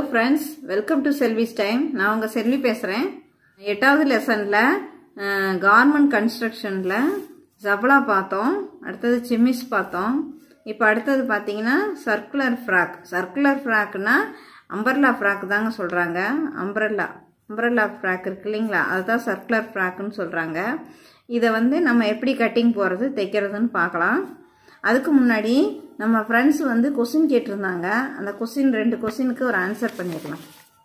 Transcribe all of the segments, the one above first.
friends welcome to Selvi's time நான் உங்கள் செல்வி பேசுகிறேன் எட்டாவது லெசனில் கார்மெண்ட் கன்ஸ்ட்ரக்ஷனில் ஜபலா பார்த்தோம் அடுத்தது சிம்மிஸ் பார்த்தோம் இப்போ அடுத்தது பார்த்தீங்கன்னா சர்க்குலர் ஃப்ராக் சர்க்குலர் ஃப்ராக்னா அம்பர்லா ஃப்ராக் தாங்க சொல்கிறாங்க அம்பரல்லா அம்பரல்லா ஃப்ராக் இருக்கு இல்லைங்களா அதுதான் சர்க்குலர் ஃப்ராக்குன்னு சொல்கிறாங்க இதை வந்து நம்ம எப்படி கட்டிங் போகிறது தைக்கிறதுன்னு பார்க்கலாம் அதுக்கு முன்னாடி நம்ம ஃப்ரெண்ட்ஸ் வந்து கொஸ்டின் கேட்டிருந்தாங்க அந்த கொஸ்டின் ரெண்டு கொஸ்டினுக்கு ஒரு ஆன்சர் பண்ணிடலாம்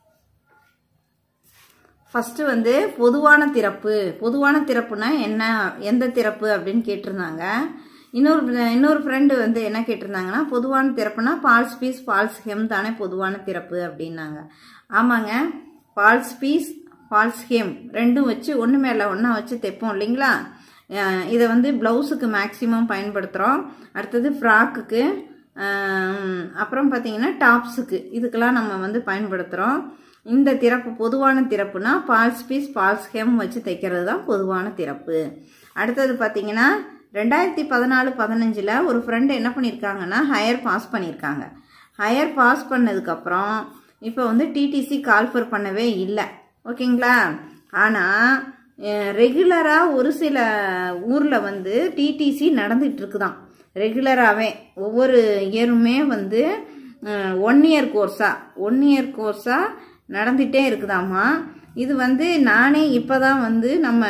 ஃபஸ்ட்டு வந்து பொதுவான திறப்பு பொதுவான திறப்புனா என்ன எந்த திறப்பு அப்படின்னு கேட்டிருந்தாங்க இன்னொரு இன்னொரு ஃப்ரெண்டு வந்து என்ன கேட்டிருந்தாங்கன்னா பொதுவான திறப்புனா பால்ஸ் பீஸ் பால்ஸ் ஹெம் தானே பொதுவான திறப்பு அப்படின்னாங்க ஆமாங்க பால்ஸ் பீஸ் பால்ஸ் ஹெம் ரெண்டும் வச்சு ஒன்று மேலே ஒன்றா வச்சு தைப்போம் இல்லைங்களா இதை வந்து ப்ளவுஸுக்கு மேக்ஸிமம் பயன்படுத்துகிறோம் அடுத்தது ஃப்ராக்குக்கு அப்புறம் பார்த்தீங்கன்னா டாப்ஸுக்கு இதுக்கெல்லாம் நம்ம வந்து பயன்படுத்துகிறோம் இந்த திறப்பு பொதுவான திறப்புனா பால்ஸ் பீஸ் பால்ஸ் ஹெம் வச்சு தைக்கிறது தான் பொதுவான திறப்பு அடுத்தது பார்த்தீங்கன்னா ரெண்டாயிரத்தி பதினாலு பதினஞ்சில் ஒரு ஃப்ரெண்டு என்ன பண்ணியிருக்காங்கன்னா ஹையர் பாஸ் பண்ணியிருக்காங்க ஹையர் பாஸ் பண்ணதுக்கப்புறம் இப்போ வந்து டிடிசி கால்ஃபர் பண்ணவே இல்லை ஓகேங்களா ஆனால் ரெகுலராக ஒரு சில ஊரில் வந்து டிடிசி நடந்துகிட்டு இருக்குதான் ரெகுலராகவே ஒவ்வொரு இயருமே வந்து ஒன் இயர் கோர்ஸாக ஒன் இயர் கோர்ஸாக நடந்துகிட்டே இருக்குதாம்மா இது வந்து நானே இப்போ தான் வந்து நம்ம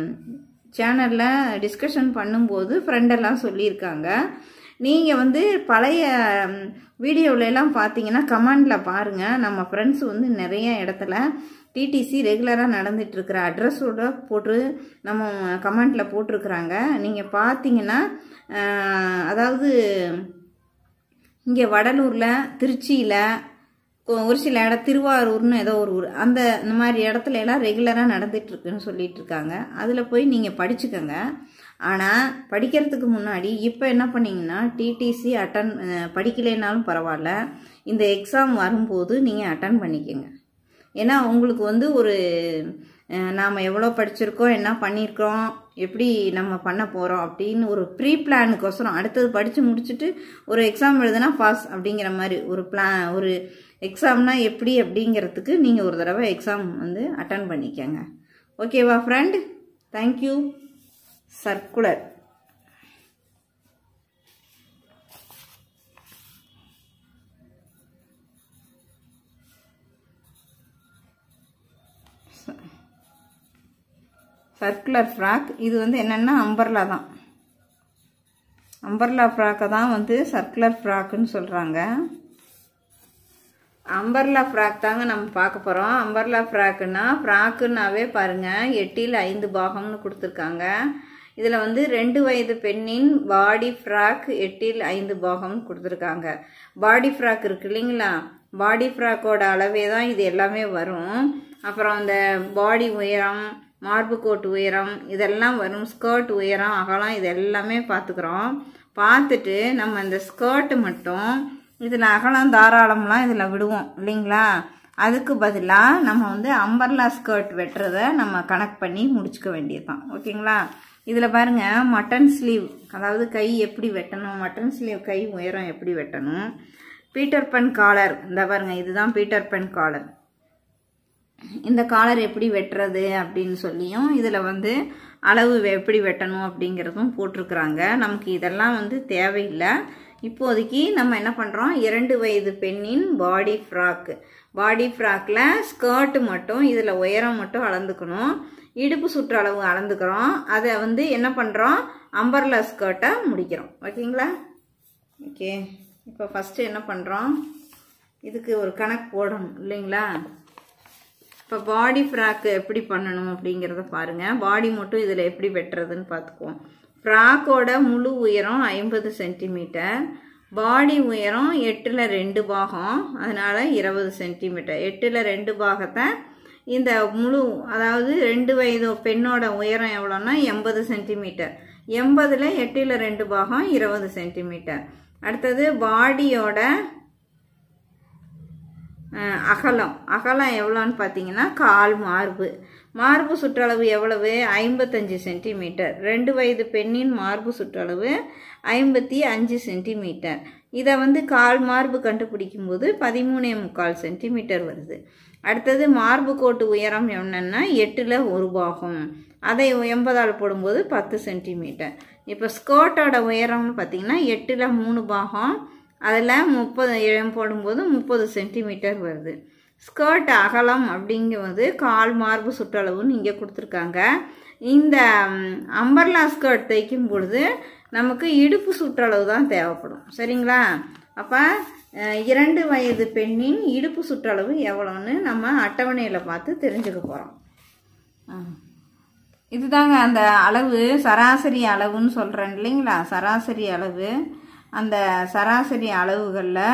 சேனலில் டிஸ்கஷன் பண்ணும்போது ஃப்ரெண்டெல்லாம் சொல்லியிருக்காங்க நீங்கள் வந்து பழைய வீடியோவிலலாம் பார்த்தீங்கன்னா கமெண்டில் பாருங்கள் நம்ம ஃப்ரெண்ட்ஸ் வந்து நிறைய இடத்துல டிடிசி ரெகுலராக நடந்துகிட்ருக்கிற அட்ரஸோட போட்டு நம்ம கமெண்டில் போட்டிருக்கிறாங்க நீங்கள் பார்த்தீங்கன்னா அதாவது இங்கே வடலூரில் திருச்சியில் ஒரு சில இடம் திருவாரூர்னு ஏதோ ஒரு ஊர் அந்த இந்த மாதிரி இடத்துல எல்லாம் ரெகுலராக நடந்துகிட்ருக்குன்னு சொல்லிட்டு இருக்காங்க அதில் போய் நீங்கள் படிச்சுக்கோங்க ஆனால் படிக்கிறதுக்கு முன்னாடி இப்போ என்ன பண்ணிங்கன்னா டிடிசி அட்டன் படிக்கலைனாலும் பரவாயில்ல இந்த எக்ஸாம் வரும்போது நீங்கள் அட்டன் பண்ணிக்கோங்க ஏன்னா உங்களுக்கு வந்து ஒரு நாம் எவ்வளோ படிச்சிருக்கோம் என்ன பண்ணியிருக்கோம் எப்படி நம்ம பண்ண போகிறோம் அப்படின்னு ஒரு ப்ரீ பிளானுக்கோசரம் அடுத்தது படித்து முடிச்சுட்டு ஒரு எக்ஸாம் எழுதுனா பாஸ் அப்படிங்கிற மாதிரி ஒரு பிளான் ஒரு எக்ஸாம்னா எப்படி அப்படிங்கிறதுக்கு நீங்கள் ஒரு தடவை எக்ஸாம் வந்து அட்டன் பண்ணிக்கங்க ஓகேவா friend thank you circular circular frock இது வந்து என்னென்னா அம்பர்லா தான் அம்பர்லா ஃப்ராக்கை தான் வந்து சர்க்குலர் ஃப்ராக்குன்னு சொல்கிறாங்க அம்பர்லா ஃப்ராக் தாங்க நம்ம பார்க்க போகிறோம் அம்பர்லா ஃப்ராக்குன்னா ஃப்ராக்குன்னாவே பாருங்கள் எட்டில் ஐந்து பாகம்னு கொடுத்துருக்காங்க இதில் வந்து ரெண்டு வயது பெண்ணின் பாடி ஃப்ராக் எட்டில் ஐந்து பாகம்னு கொடுத்துருக்காங்க பாடி ஃப்ராக் இருக்கு இல்லைங்களா பாடி ஃப்ராக்கோட அளவே தான் இது எல்லாமே வரும் அப்புறம் அந்த பாடி உயரம் மார்பு கோட் உயரம் இதெல்லாம் வரும் ஸ்கர்ட் உயரம் அகலம் இது எல்லாமே பார்த்துக்குறோம் பார்த்துட்டு நம்ம இந்த ஸ்கர்ட்டு மட்டும் இதில் அகலம் தாராளம்லாம் இதில் விடுவோம் இல்லைங்களா அதுக்கு பதிலாக நம்ம வந்து அம்பர்லா ஸ்கர்ட் வெட்டுறதை நம்ம கனெக்ட் பண்ணி முடிச்சுக்க வேண்டியது தான் ஓகேங்களா இதில் பாருங்கள் மட்டன் ஸ்லீவ் அதாவது கை எப்படி வெட்டணும் மட்டன் ஸ்லீவ் கை உயரம் எப்படி வெட்டணும் பீட்டர் பென் காலர் இந்த பாருங்கள் இதுதான் பீட்டர் பென் காலர் இந்த காலர் எப்படி வெட்டுறது அப்படின்னு சொல்லியும் இதில் வந்து அளவு எப்படி வெட்டணும் அப்படிங்கிறதும் போட்டிருக்கிறாங்க நமக்கு இதெல்லாம் வந்து தேவையில்லை இப்போதைக்கு நம்ம என்ன பண்ணுறோம் இரண்டு வயது பெண்ணின் பாடி ஃப்ராக்கு பாடி ஃப்ராக்கில் ஸ்கர்ட்டு மட்டும் இதில் உயரம் மட்டும் அளந்துக்கணும் இடுப்பு சுற்றளவு அளந்துக்கிறோம் அதை வந்து என்ன பண்ணுறோம் அம்பர்லா ஸ்கர்ட்டை முடிக்கிறோம் ஓகேங்களா ஓகே இப்போ ஃபஸ்ட்டு என்ன பண்ணுறோம் இதுக்கு ஒரு கணக்கு போடணும் இல்லைங்களா இப்போ பாடி ஃப்ராக்கு எப்படி பண்ணணும் அப்படிங்கிறத பாருங்கள் பாடி மட்டும் இதில் எப்படி வெட்டுறதுன்னு பார்த்துக்குவோம் ஃப்ராக்கோட முழு உயரம் ஐம்பது சென்டிமீட்டர் பாடி உயரம் எட்டில் ரெண்டு பாகம் அதனால் இருபது சென்டிமீட்டர் எட்டில் ரெண்டு பாகத்தை இந்த முழு அதாவது ரெண்டு வயது பெண்ணோட உயரம் எவ்வளோன்னா எண்பது சென்டிமீட்டர் எண்பதில் எட்டில் ரெண்டு பாகம் இருபது சென்டிமீட்டர் அடுத்தது பாடியோட அகலம் அகலம் எவ்வளோன்னு பார்த்தீங்கன்னா கால் மார்பு மார்பு சுற்றளவு எவ்வளவு ஐம்பத்தஞ்சு சென்டிமீட்டர் ரெண்டு வயது பெண்ணின் மார்பு சுற்றளவு ஐம்பத்தி அஞ்சு சென்டிமீட்டர் இதை வந்து கால் மார்பு கண்டுபிடிக்கும் போது பதிமூணே முக்கால் சென்டிமீட்டர் வருது அடுத்தது மார்பு கோட்டு உயரம் என்னன்னா எட்டில் ஒரு பாகம் அதை எண்பதால் போடும்போது பத்து சென்டிமீட்டர் இப்போ ஸ்கர்ட்டோட உயரம்னு பார்த்தீங்கன்னா எட்டில் மூணு பாகம் அதில் முப்பது இழம் போடும்போது முப்பது சென்டிமீட்டர் வருது ஸ்கர்ட் அகலம் அப்படிங்கிறது கால் மார்பு சுற்றளவுன்னு இங்கே கொடுத்துருக்காங்க இந்த அம்பர்லா ஸ்கர்ட் தைக்கும் பொழுது நமக்கு இடுப்பு சுற்றளவு தான் தேவைப்படும் சரிங்களா அப்போ இரண்டு வயது பெண்ணின் இடுப்பு சுற்றளவு எவ்வளோன்னு நம்ம அட்டவணையில் பார்த்து தெரிஞ்சுக்க போகிறோம் இதுதாங்க அந்த அளவு சராசரி அளவுன்னு சொல்கிறேன் இல்லைங்களா சராசரி அளவு அந்த சராசரி அளவுகளில்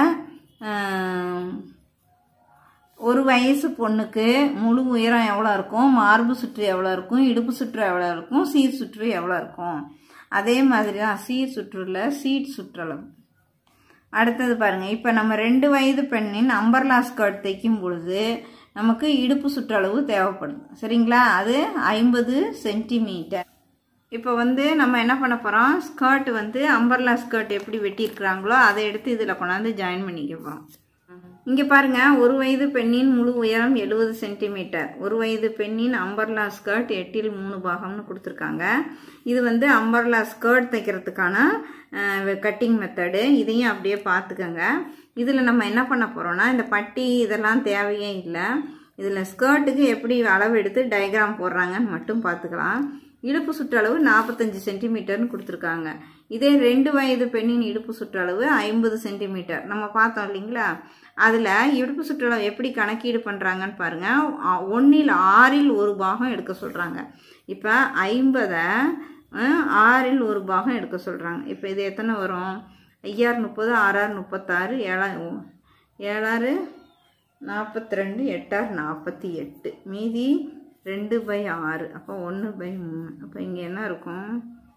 ஒரு வயசு பொண்ணுக்கு முழு உயரம் எவ்வளோ இருக்கும் மார்பு சுற்று எவ்வளோ இருக்கும் இடுப்பு சுற்று எவ்வளோ இருக்கும் சீர் சுற்று எவ்வளோ இருக்கும் அதே மாதிரி தான் சீர் சுற்றுல சீட் சுற்றளவு அடுத்தது பாருங்கள் இப்போ நம்ம ரெண்டு வயது பெண்ணின் அம்பர்லா ஸ்கர்ட் தைக்கும் பொழுது நமக்கு இடுப்பு சுற்றளவு தேவைப்படுது சரிங்களா அது ஐம்பது சென்டிமீட்டர் இப்போ வந்து நம்ம என்ன பண்ண போகிறோம் ஸ்கர்ட் வந்து அம்பர்லா ஸ்கர்ட் எப்படி வெட்டியிருக்கிறாங்களோ அதை எடுத்து இதில் கொண்டாந்து ஜாயின் பண்ணிக்க போகிறோம் இங்கே பாருங்க ஒரு வயது பெண்ணின் முழு உயரம் எழுபது சென்டிமீட்டர் ஒரு வயது பெண்ணின் அம்பர்லா ஸ்கர்ட் எட்டில் மூணு பாகம்னு கொடுத்துருக்காங்க இது வந்து அம்பர்லா ஸ்கர்ட் தைக்கிறதுக்கான கட்டிங் மெத்தடு இதையும் அப்படியே பார்த்துக்கோங்க இதில் நம்ம என்ன பண்ண போகிறோம்னா இந்த பட்டி இதெல்லாம் தேவையே இல்லை இதில் ஸ்கர்ட்டுக்கு எப்படி அளவு எடுத்து டயக்ராம் போடுறாங்கன்னு மட்டும் பார்த்துக்கலாம் இடுப்பு சுற்றளவு நாற்பத்தஞ்சு சென்டிமீட்டர்னு கொடுத்துருக்காங்க இதே ரெண்டு வயது பெண்ணின் இடுப்பு சுற்றளவு ஐம்பது சென்டிமீட்டர் நம்ம பார்த்தோம் இல்லைங்களா அதில் இடுப்பு சுற்றளவு எப்படி கணக்கீடு பண்ணுறாங்கன்னு பாருங்கள் ஒன்றில் ஆறில் ஒரு பாகம் எடுக்க சொல்கிறாங்க இப்போ ஐம்பதை ஆறில் ஒரு பாகம் எடுக்க சொல்கிறாங்க இப்போ இது எத்தனை வரும் ஐயாறு முப்பது ஆறாறு முப்பத்தாறு ஏழா ஏழாறு நாற்பத்தி ரெண்டு எட்டாறு நாற்பத்தி எட்டு மீதி ரெண்டு பை ஆறு அப்போ ஒன்று பை மூணு அப்போ இங்கே என்ன இருக்கும்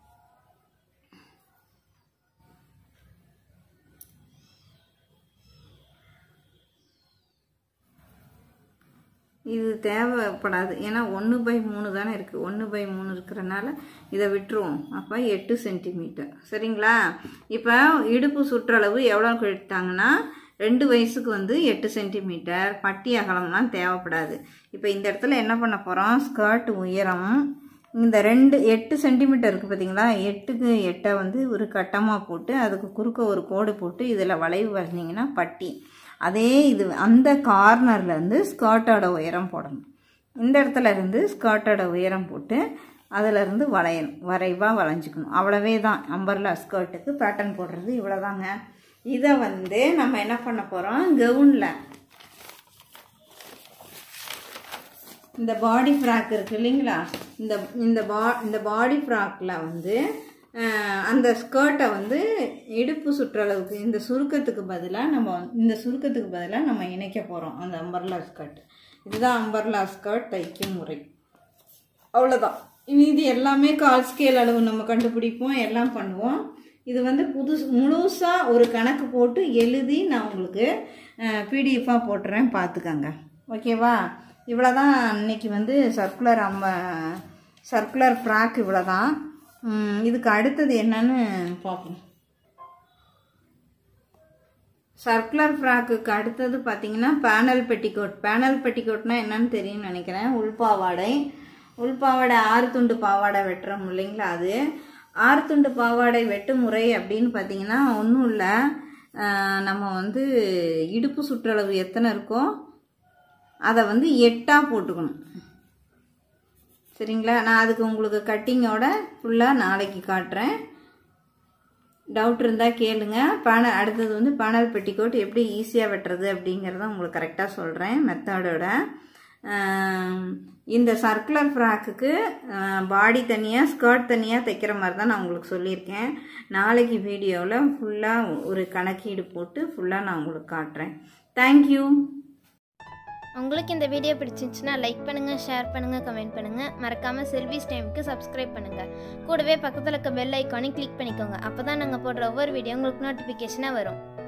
இது தேவைப்படாது ஏன்னா ஒன்று பை மூணு தானே இருக்குது ஒன்று பை மூணு இருக்கிறனால இதை விட்டுருவோம் அப்போ எட்டு சென்டிமீட்டர் சரிங்களா இப்போ இடுப்பு சுற்றளவு எவ்வளோ எடுத்தாங்கன்னா ரெண்டு வயசுக்கு வந்து எட்டு சென்டிமீட்டர் பட்டி அகலம்லாம் தேவைப்படாது இப்போ இந்த இடத்துல என்ன பண்ண போகிறோம் ஸ்கர்ட் உயரம் இந்த ரெண்டு எட்டு சென்டிமீட்டர் இருக்குது பார்த்தீங்களா எட்டுக்கு எட்டை வந்து ஒரு கட்டமாக போட்டு அதுக்கு குறுக்க ஒரு கோடு போட்டு இதில் வளைவு வரைஞ்சிங்கன்னா பட்டி அதே இது அந்த கார்னர்லேருந்து ஸ்கர்ட்டோட உயரம் போடணும் இந்த இடத்துல இருந்து ஸ்கர்ட்டோட உயரம் போட்டு அதிலிருந்து வளையணும் வரைவாக வளைஞ்சிக்கணும் அவ்வளவே தான் அம்பர்லா ஸ்கர்ட்டுக்கு பேட்டர்ன் போடுறது இவ்வளோதாங்க இதை வந்து நம்ம என்ன பண்ண போகிறோம் கவுனில் இந்த பாடி ஃப்ராக் இருக்கு இல்லைங்களா இந்த இந்த பா இந்த பாடி ஃப்ராக்கில் வந்து அந்த ஸ்கர்ட்டை வந்து இடுப்பு சுற்றளவுக்கு இந்த சுருக்கத்துக்கு பதிலாக நம்ம இந்த சுருக்கத்துக்கு பதிலாக நம்ம இணைக்க போகிறோம் அந்த அம்பர்லா ஸ்கர்ட் இதுதான் அம்பர்லா ஸ்கர்ட் தைக்கும் முறை அவ்வளோதான் மீதி எல்லாமே கால் ஸ்கேல் அளவு நம்ம கண்டுபிடிப்போம் எல்லாம் பண்ணுவோம் இது வந்து புதுசு முழுசாக ஒரு கணக்கு போட்டு எழுதி நான் உங்களுக்கு பிடிஎஃபாக போட்டுறேன் பார்த்துக்கங்க ஓகேவா இவ்வளோ தான் இன்னைக்கு வந்து சர்க்குலர் அம்ம சர்க்குலர் ஃப்ராக் இவ்வளோ தான் இதுக்கு அடுத்தது என்னன்னு பார்ப்போம் சர்க்குலர் ஃப்ராக்குக்கு அடுத்தது பார்த்தீங்கன்னா பேனல் பெட்டிக்கோட் பேனல் பெட்டிக்கோட்னா என்னன்னு தெரியும்னு நினைக்கிறேன் உள்பாவாடை உள்பாவாடை ஆறு துண்டு பாவாடை வெட்டுறோம் இல்லைங்களா அது ஆறு துண்டு பாவாடை வெட்டு முறை அப்படின்னு பார்த்தீங்கன்னா ஒன்றும் இல்லை நம்ம வந்து இடுப்பு சுற்றளவு எத்தனை இருக்கோ அதை வந்து எட்டாக போட்டுக்கணும் சரிங்களா நான் அதுக்கு உங்களுக்கு கட்டிங்கோட ஃபுல்லாக நாளைக்கு காட்டுறேன் டவுட் இருந்தால் கேளுங்க பேனல் அடுத்தது வந்து பேனல் பெட்டிக்கோட் எப்படி ஈஸியாக வெட்டுறது அப்படிங்கிறத உங்களுக்கு கரெக்டாக சொல்கிறேன் மெத்தடோட இந்த சர்க்குலர் ஃப்ராக்குக்கு பாடி தனியாக ஸ்கர்ட் தனியாக தைக்கிற மாதிரி தான் நான் உங்களுக்கு சொல்லியிருக்கேன் நாளைக்கு வீடியோவில் ஃபுல்லாக ஒரு கணக்கீடு போட்டு ஃபுல்லாக நான் உங்களுக்கு காட்டுறேன் தேங்க்யூ உங்களுக்கு இந்த வீடியோ பிடிச்சிருந்துச்சுன்னா லைக் பண்ணுங்கள் ஷேர் பண்ணுங்கள் கமெண்ட் பண்ணுங்கள் மறக்காமல் செல்விஸ் டைமுக்கு சப்ஸ்கிரைப் பண்ணுங்கள் கூடவே பக்கத்தில் இருக்க பெல் ஐக்கானையும் கிளிக் பண்ணிக்கோங்க அப்போ தான் நாங்கள் போடுற ஒவ்வொரு வீடியோ உங்களுக்கு நோட்டிஃபிகேஷனாக வரும்